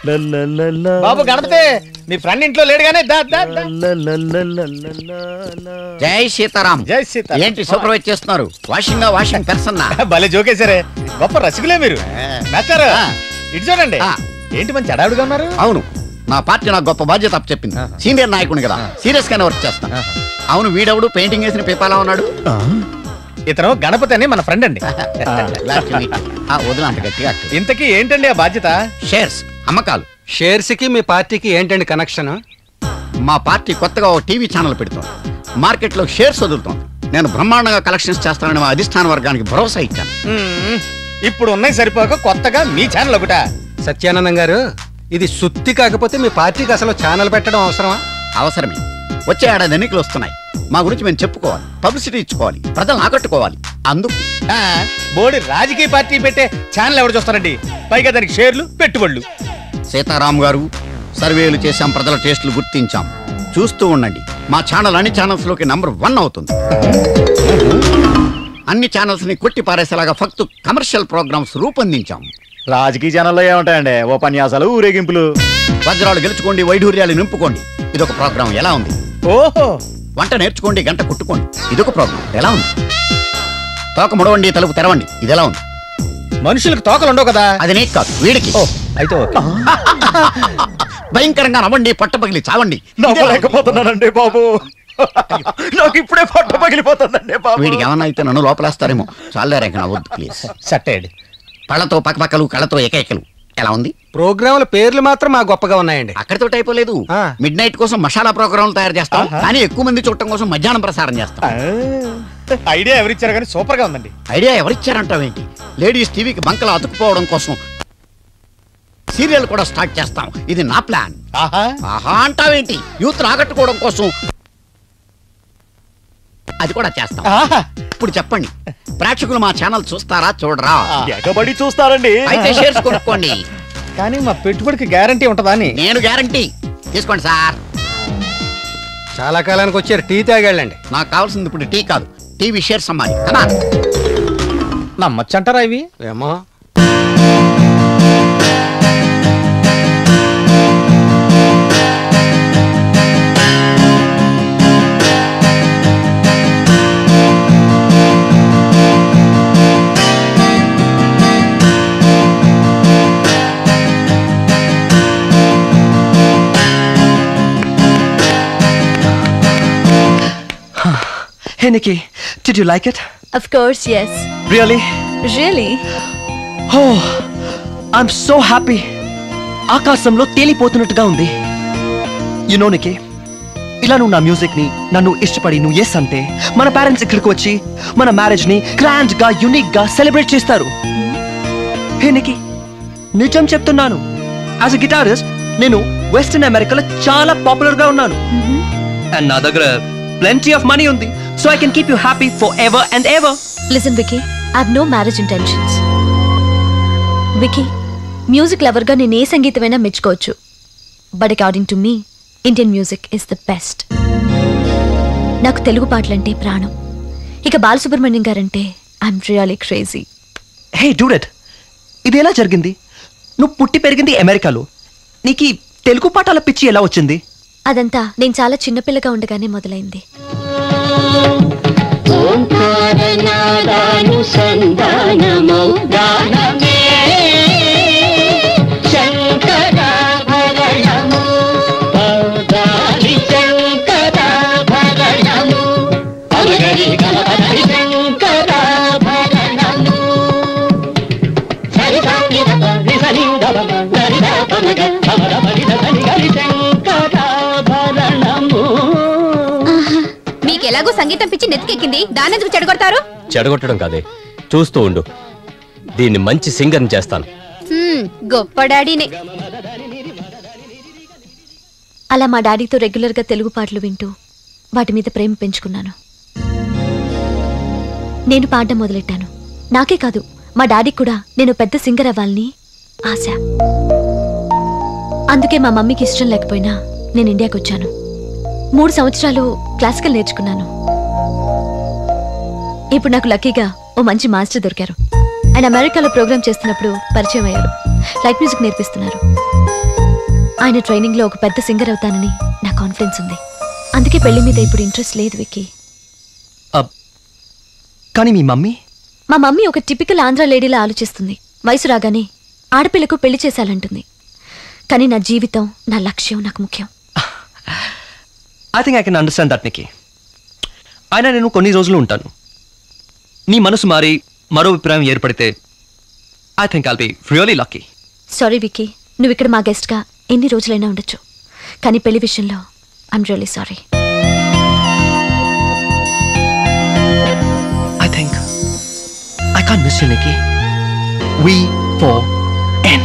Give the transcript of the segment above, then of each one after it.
బాబు గణపతి మీ friend ఇంట్లో లేడు కానీ దా, దా, దా. జై సీతారాం జై సీతారాం. ఏంటి సూపర్వైజ్ చేస్తున్నారు వాషింగ్ వాషింగ్ పెర్సన్ భలే జోకేశారే గొప్ప రసికులే మీరు మాస్టర్ ఆ. ఇటు చూడండి ఆ. ఏంటి మంచి అడావుడిగా ఉన్నారు అవును నా పార్టీ నాకు గొప్ప బాధ్యత చెప్పింది సీనియర్ నాయకుని కదా సీరియస్ గానే వర్క్ చేస్తాను అవును వీడెవడు పెయింటింగ్ వేసిన పేపాలా ఉన్నాడు ఇతను గణపతి అని మన ఫ్రెండ్ అండి Glad to meet you. ఆ, వదిన అంత గట్టిగా అక్క. ఇంతకీ ఏంటండి ఆ బాధ్యత షేర్స్ అమ్మకాలు షేర్స్ కి మీ పార్టీకి ఏంటండి కనెక్షన్ మా పార్టీ కొత్తగా ఓ టీవీ ఛానల్ పెడుతోంది మార్కెట్లో షేర్స్ వదులుతోంది నేను బ్రహ్మాండంగా కలెక్షన్స్ చేస్తానని మా అధిష్టాన వర్గానికి భరోసా ఇచ్చాను మ్మ్. ఇప్పుడు ఉన్నాయి సరిపోక కొత్తగా మీ ఛానల్ ఒకట సత్యానందం గారు ఇది సుత్తి కాకపోతే మీ పార్టీకి అసలు ఛానల్ పెట్టడం అవసరమా అవసరమే వచ్చే ఏడాది ఎన్నికలు వస్తున్నాయి మా గురించి మేము చెప్పుకోవాలి పబ్లిసిటీ ఇచ్చుకోవాలి ప్రజలను ఆకట్టుకోవాలి అందుకు ఆ, బోడి రాజకీయ పార్టీ పెట్టే ఛానల్ ఎవరు చూస్తారండి పైగా దానికి షేర్లు పెట్టుబడులు సీతారాం గారు సర్వేలు చేశాం ప్రజల టేస్టులు గుర్తించాం చూస్తూ ఉండండి మా ఛానల్ అన్ని ఛానల్స్ లోకి నంబర్ వన్ అవుతుంది అన్ని ఛానల్స్ ని కొట్టి పారేసేలాగా ఫక్తు కమర్షియల్ ప్రోగ్రామ్స్ రూపొందించాం రాజకీయ ఛానల్లో ఏముంటాయండి ఉపన్యాసాలు ఊరేగింపులు వజ్రాలు గెలుచుకోండి వైఢూర్యాలు నింపుకోండి ఇదొక ప్రోగ్రాం ఎలా ఉంది ఓహో వంట నేర్చుకోండి గంట కుట్టుకోండి ఇదొక ప్రోగ్రాం ఎలా ఉంది తోక ముడవండి తలుపు తెరవండి ఇది ఎలా ఉంది మనుషులకు తోకలు ఉండవు కదా అది నీకు కాదు వీడికి అయితే ఓకే భయంకరంగా నవ్వండి పట్టపగిలి చావండి నవ్వలేకపోతున్నానండి బాబు నాకు ఇప్పుడే పొట్ట పగిలిపోతుందండి బాబు వీడికి ఏమన్నా అయితే నన్ను లోపలేస్తారేమో చాలే రేఖ నవ్వద్దు ప్లీజ్ సట్టేడు పళ్ళతో పక్కపక్కలు కళ్ళతో ఏకైకలు ఎలా ఉంది ప్రోగ్రాముల పేర్లు మాత్రం మా గొప్పగా ఉన్నాయండి అక్కడితో అయిపోలేదు ఆ. మిడ్ నైట్ కోసం మసాలా ప్రోగ్రాంలు తయారు చేస్తాం కానీ ఎక్కువ మంది చూడటం కోసం మధ్యాహ్నం ప్రసారం చేస్తాం ఐడియా ఎవరిచ్చారు కానీ సూపర్ గా ఉందండి ఐడియా ఎవరిచ్చారంటావేంటి లేడీస్ టీవీకి బంకలు అతుక్కుపోవడం కోసం సీరియల్ కూడా స్టార్ట్ చేస్తాం ఇది నా ప్లాన్ ఆహా ఆహా అంటావేంటి యూత్ ఆకట్టుకోవడం కోసం అది కూడా చేస్తాం ఆహా ఇప్పుడు చెప్పండి ప్రేక్షకులు మా ఛానల్ చూస్తారా చూడరా ఎగబడి చూస్తారండి అయితే షేర్స్ కొనుక్కోండి కానీ మా పెట్టుబడికి గ్యారంటీ ఉంటుందా అని నేను గ్యారంటీ తీసుకోండి సార్ చాలా కాలానికి వచ్చారు టీ తాగాళ్ళండి నాకు కావాల్సింది ఇప్పుడు టీ కాదు టీవీ షేర్స్ అమ్మాలి కమా నమ్మచ్చంటారా ఇవి ఏమో Hey Nikki, did you like it? Of course, yes. Really? Really? Oh, I'm so happy. ఆకాశంలో తేలిపోతున్నట్టుగా ఉంది యు నో నికి ఇలా నువ్వు నా మ్యూజిక్ ని నన్ను ఇష్టపడి నువ్వు ఎస్ అంటే మన పేరెంట్స్ ఇక్కడికి వచ్చి మన మ్యారేజ్ ని గ్రాండ్ గా యునిక్ గా సెలబ్రేట్ చేస్తారు హే నికి నిజం చెప్తున్నాను యాజ్ అ గిటారిస్ట్ నేను వెస్టర్న్ అమెరికాలో చాలా పాపులర్ గా ఉన్నాను అండ్ నా దగ్గర ప్లెంటీ ఆఫ్ మనీ ఉంది so I can keep you happy for ever and ever Listen, Vicky, I have no marriage intentions. Vicky music లవర్గా నేను ఏ సంగీతమైనా మెచ్చుకోవచ్చు but according to me Indian music is the best నాకు తెలుగు పాటలంటే ప్రాణం ఇక బాలసుబ్రహ్మణ్యం గారంటే ఐఎమ్ రియలీ క్రేజీ హే డూడెట్ ఇది ఎలా జరిగింది నువ్వు పుట్టి పెరిగింది అమెరికాలో నీకు ఈ తెలుగు పాఠాల పిచ్చి ఎలా వచ్చింది అదంతా నేను చాలా చిన్నపిల్లగా ఉండగానే మొదలైంది ఓంకారనాదానుసంధానమౌ గానమే శంకరాభరణము పౌదారి శంకరాభరణము పమగరి గమపదరి శంకరాభరణము సరి సాంగి రి సరి దమ గరి ద పమగ పమర పరి ద సరి గరి శంకరాభరణము మీకు ఎలాగో సంగీతం పిచ్చి నెత్తికెక్కింది దానెందుకు చెడగొడతారు చెడగొట్టడం కాదే చూస్తూ ఉండు దీన్ని మంచి సింగర్ని చేస్తాను గొప్ప డాడీనే అలా మా డాడీతో రెగ్యులర్గా తెలుగు పాటలు వింటూ వాటి మీద ప్రేమ పెంచుకున్నాను నేను పాడడం మొదలెట్టాను నాకే కాదు మా డాడీకి కూడా నేను పెద్ద సింగర్ అవ్వాలని ఆశ అందుకే మా మమ్మీకి ఇష్టం లేకపోయినా నేను ఇండియాకి వచ్చాను మూడు సంవత్సరాలు క్లాసికల్ నేర్చుకున్నాను ఇప్పుడు నాకు లక్కీగా ఓ మంచి మాస్టర్ దొరికారు ఆయన అమెరికాలో ప్రోగ్రామ్ చేస్తున్నప్పుడు పరిచయం అయ్యారు లైట్ మ్యూజిక్ నేర్పిస్తున్నారు ఆయన ట్రైనింగ్ లో ఒక పెద్ద సింగర్ అవుతానని నా కాన్ఫిడెన్స్ ఉంది అందుకే పెళ్లి మీద ఇప్పుడు ఇంట్రెస్ట్ లేదు విక్కీ అబ్, కానీ మీ మమ్మీ మా మమ్మీ ఒక టిపికల్ ఆంధ్ర లేడీలా ఆలోచిస్తుంది వయసు రాగానే ఆడపిల్లకు పెళ్లి చేశాలంటుంది కానీ నా జీవితం నా లక్ష్యం నాకు ముఖ్యం I think I can understand that Niki అయినా నేను కొన్ని రోజులు ఉంటాను నీ మనసు మారి మరో అభిప్రాయం ఏర్పడితే I think I'll be really lucky sorry Vicky నువ్వు ఇక్కడ మా గెస్ట్గా ఎన్ని రోజులైనా ఉండొచ్చు కానీ పెళ్లి విషయంలో I'm really sorry I think I can miss you Niki వి ఫోర్ ఎన్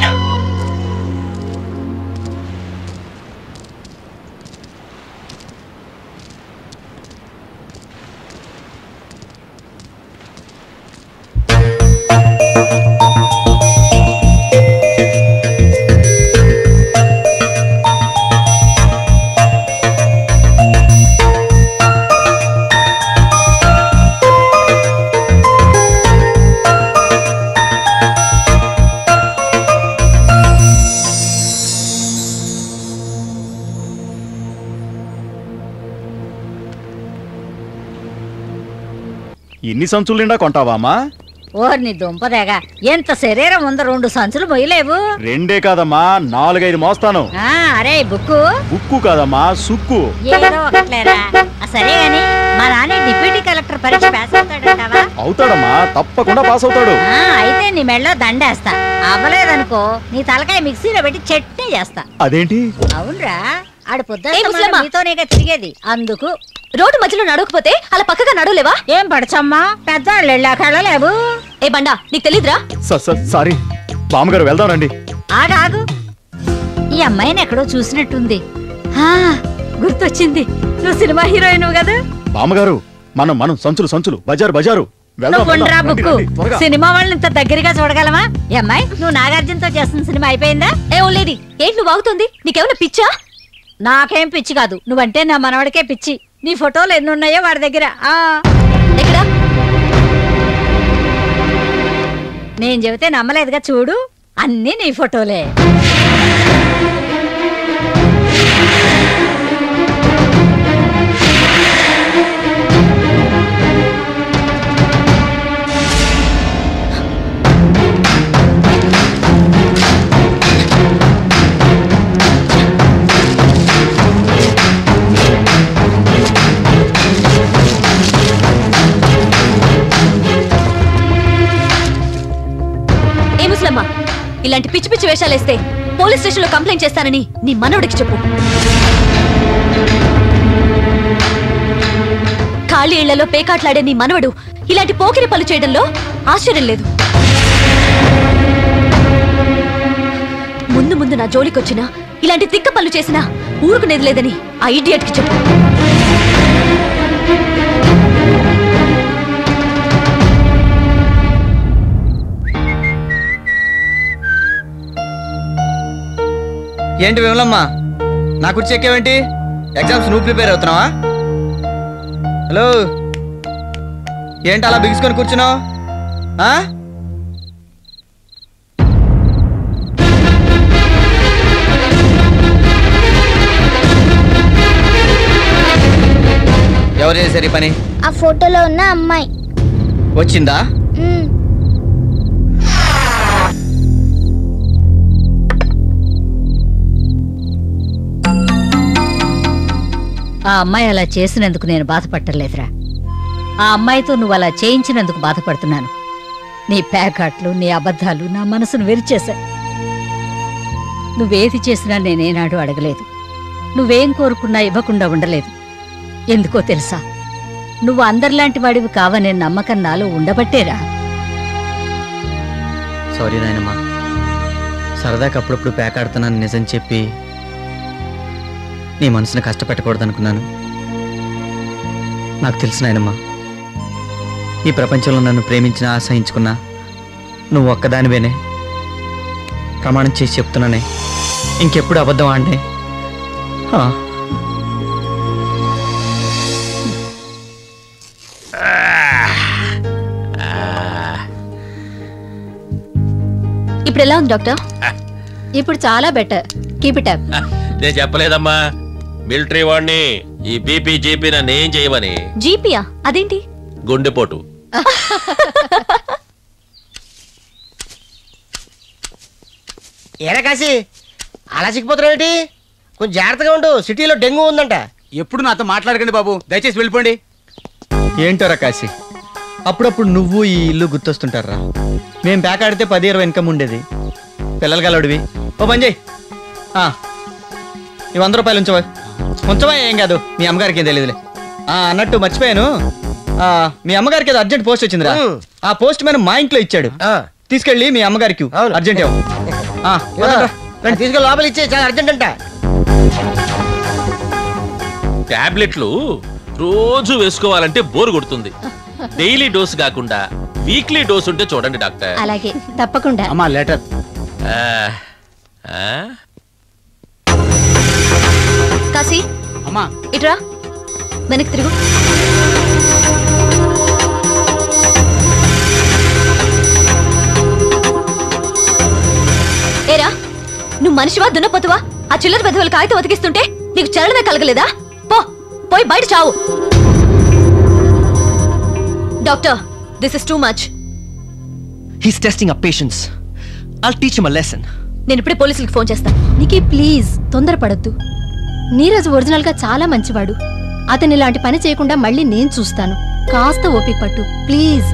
ఇన్ని సంచులు నిండా కొంటావా అమ్మా ఓర్ని దుంపదేగా ఎంత శరీరం ఉందో రెండు సంచులు మొయ్యలేవు రెండే కాదమ్మా నాలుగైదు మోస్తాను ఆ, అరే బుక్కు ఉక్కు కాదమ్మా సుక్కు ఏదో ఒకట్లేరా ఆ, సరే గాని మా నాన్న డిప్యూటీ కలెక్టర్ పరీక్ష పాస్ అవుతాడంటావా అవుతాడమ్మా తప్పకుండా పాస్ అవుతాడు ఆ, అయితే నీ మెళ్ళో దండేస్తా అవ్వలేదనుకో నీ తలకాయ మిక్సీలో పెట్టి చట్నీ చేస్తా అదేంటి అవునరా ఆడు ఏ ముసలమ్మ? పొద్దున్న మీతోనేగా తిరిగేది అందుకు రోడ్డు మధ్యలో నడవకపోతే అలా పక్కగా నడవలేవా ఏం పడచమ్మా పెద్దవాళ్ళు వెళ్ళాక వెళ్ళలేవు ఏ బండా నీకు తెలీదురా స- స- సారీ బామ్మగారు వెళ్దాం రండి ఆగాగు ఈ అమ్మాయిని ఎక్కడో చూసినట్టుంది ఆ, గుర్తొచ్చింది నువ్వు సినిమా హీరోయిన్ కదా బామ్మగారు మనం మనం సంచులు సంచులు బజారు బజారు వెళ్దాం, నువ్వు ఉండరా వెళ్దాం. రండి, బుక్కు రండి, త్వరగా. సినిమా వాళ్ళని ఇంత దగ్గరగా చూడగలమా ఈ అమ్మాయి నువ్వు నాగార్జునతో చేస్తున్న సినిమా అయిపోయిందా ఏ ఓ లేడీ ఏంటి నువ్వు ఆగుతుంది నీకేమైనా పిచ్చా నాకేం పిచ్చి కాదు నువ్వంటే నా మనవడికే పిచ్చి నీ ఫోటోలు ఎన్ని ఉన్నాయో వాడి దగ్గర ఆ ఎక్కడా నేను చెబితే నమ్మలేదుగా చూడు అన్నీ నీ ఫోటోలే ఏ ముసలమ్మ ఇలాంటి పిచ్చి పిచ్చి వేషాలేస్తే పోలీస్ స్టేషన్లో కంప్లైంట్ చేస్తానని నీ మనవడికి చెప్పు ఖాళీ ఇళ్లలో పేకాట్లాడే నీ మనవడు ఇలాంటి పోకిరి పనులు చేయడంలో ఆశ్చర్యం లేదు ముందు ముందు నా జోలికొచ్చినా ఇలాంటి తిక్క పనులు చేసినా ఊరుకునేది లేదని ఆ ఇడియట్కి చెప్పు ఏంటి విమలమ్మా నా కుర్చీ ఎక్కేవేంటి ఎగ్జామ్స్ నువ్వు ప్రిపేర్ అవుతున్నావా హలో ఏంటి అలా బిగుసుకొని కూర్చున్నావు ఆ? ఎవరు చేశారు ఈ పని ఆ ఫోటోలో ఉన్న అమ్మాయి వచ్చిందా మ్మ్. ఆ అమ్మాయి అలా చేసినందుకు నేను బాధపట్టలేదురా ఆ అమ్మాయితో నువ్వు అలా చేయించినందుకు బాధపడుతున్నాను నీ ప్యాకాట్లు నీ అబద్ధాలు నా మనసును విరిచేశాయి నువ్వేది చేసినా నేనేనాడు అడగలేదు నువ్వేం కోరుకున్నా ఇవ్వకుండా ఉండలేదు ఎందుకో తెలుసా నువ్వు అందరిలాంటి వాడివి కావనే నమ్మకం నాలో ఉండబట్టేరా సారీ నాయనమ్మా సరదాకి అప్పుడప్పుడు పేకాడుతున్నాను నిజం చెప్పి నీ మనసుని కష్టపెట్టకూడదనుకున్నాను నాకు తెలుసు నాయనమ్మా ఈ ప్రపంచంలో నన్ను ప్రేమించిన ఆశ్రయించుకున్నా నువ్వు ఒక్కదానివేనే ప్రమాణం చేసి చెప్తున్నానే ఇంకెప్పుడు అబద్ధం ఆడనే హా. ఇప్పుడు ఎలా ఉంది డాక్టర్ ఇప్పుడు చాలా బెటర్ కీప్ ఇట్ అప్ నేను చెప్పలేదమ్మా మిలిటరీ వాడిని ఈ బీపీ జీపీ నన్ను ఏం చేయమని జీపియా అదేంటి గుండెపోటు ఏరా కాసి అలా సిక్కిపోతున్నావు ఏంటి కొంచెం జాగ్రత్తగా ఉండు సిటీలో డెంగ్యూ ఉందంట ఎప్పుడు నాతో మాట్లాడకండి బాబు దయచేసి వెళ్ళిపోండి ఏంటోరా కాశీ అప్పుడప్పుడు నువ్వు ఈ ఇల్లు గుర్తొస్తుంటారా మేం ప్యాక్ ఆడితే పది ఇరవై ఇన్కమ్ ఉండేది పిల్లలు గలడివి ఓ పని చేయి ఆ, ఈ వంద రూపాయలు ఉంచవా ఉంచవా ఏం కాదు మీ అమ్మగారికి ఏం తెలియదులే ఆ, అన్నట్టు మర్చిపోయాను ఆ, మీ అమ్మగారికి ఏదో అర్జెంట్ పోస్ట్ వచ్చిందిరా ఆ పోస్ట్ మ్యాన్ మా ఇంట్లో ఇచ్చాడు తీసుకెళ్ళి మీ అమ్మగారికి ఇవ్వు. అర్జెంట్ ఇవ్వు. ఆ, వదలరా. రండి. తీసుకెళ్ళి లోపల ఇచ్చే చాలా అర్జెంట్ అంట టాబ్లెట్లు రోజు వేసుకోవాలంటే బోరు కొడుతుంది డైలీ డోస్ కాకుండా వీక్లీ డోస్ ఉంటే చూడండి డాక్టర్ అలాగే తప్పకుండా అమ్మా లెటర్ ఆ, ఆ? కాశీ అమ్మా ఇట్రా వెనక్కి తిరుగు ఏరా నువ్వు మనిషివా దున్నపోతువా ఆ చిల్లర పెదవులు కాగితం ఉతికిస్తుంటే నీకు చలనమే కలగలేదా పో పోయి బయట చావు doctor this is too much he's testing a patience I'll teach him a lesson నేను ఇప్పుడే పోలీసులకు ఫోన్ చేస్తాను నీకే ప్లీజ్ తొందరపడద్దు నీరజ్ ఒరిజినల్ గా చాలా మంచివాడు అతని ఇలాంటి పని చేయకుండా మళ్ళీ నేను చూస్తాను కాస్త ఓపిక పట్టు ప్లీజ్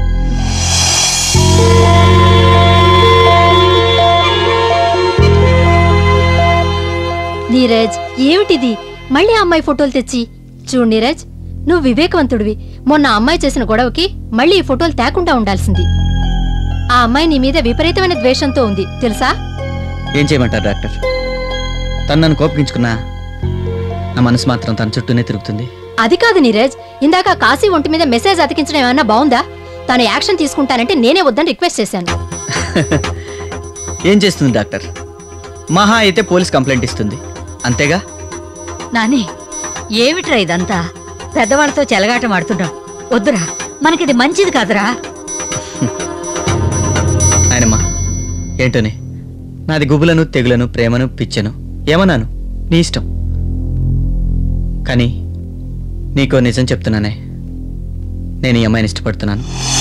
నీరజ్ ఏమిటిది మళ్ళీ ఆ అమ్మాయి ఫోటోలు తెచ్చి చూడు నీరజ్ నువ్వు వివేకవంతుడివి మొన్న ఆ అమ్మాయి చేసిన గొడవకి మళ్ళీ ఈ ఫోటోలు తేకుండా ఉండాల్సింది ఆ అమ్మాయి నీ మీద విపరీతమైన ద్వేషంతో ఉంది తెలుసా ఏం చేయమంటారు డాక్టర్ తను నన్ను కోపగించుకున్నా నా మనసు మాత్రం తన చుట్టూనే తిరుగుతుంది అది కాదు నీరజ్ ఇందాక కాశీ ఒంటి మీద మెసేజ్ అతికించడం ఏమన్నా బాగుందా తను యాక్షన్ తీసుకుంటానంటే నేనే వద్దని రిక్వెస్ట్ చేశాను ఏం చేస్తుంది డాక్టర్ మహా అయితే పోలీస్ కంప్లైంట్ ఇస్తుంది అంతేగా నాని ఏమిట్రా ఇదంతా పెద్దవాళ్ళతో చెలగాటం ఆడుతున్నాం వద్దురా మనకిది మంచిది కాదురా ఆయనమ్మా ఏంటోని నాది గుబులను తెగులను ప్రేమను పిచ్చను ఏమన్నాను నీ ఇష్టం కానీ నీకో నిజం చెప్తున్నానే నేను ఈ అమ్మాయిని ఇష్టపడుతున్నాను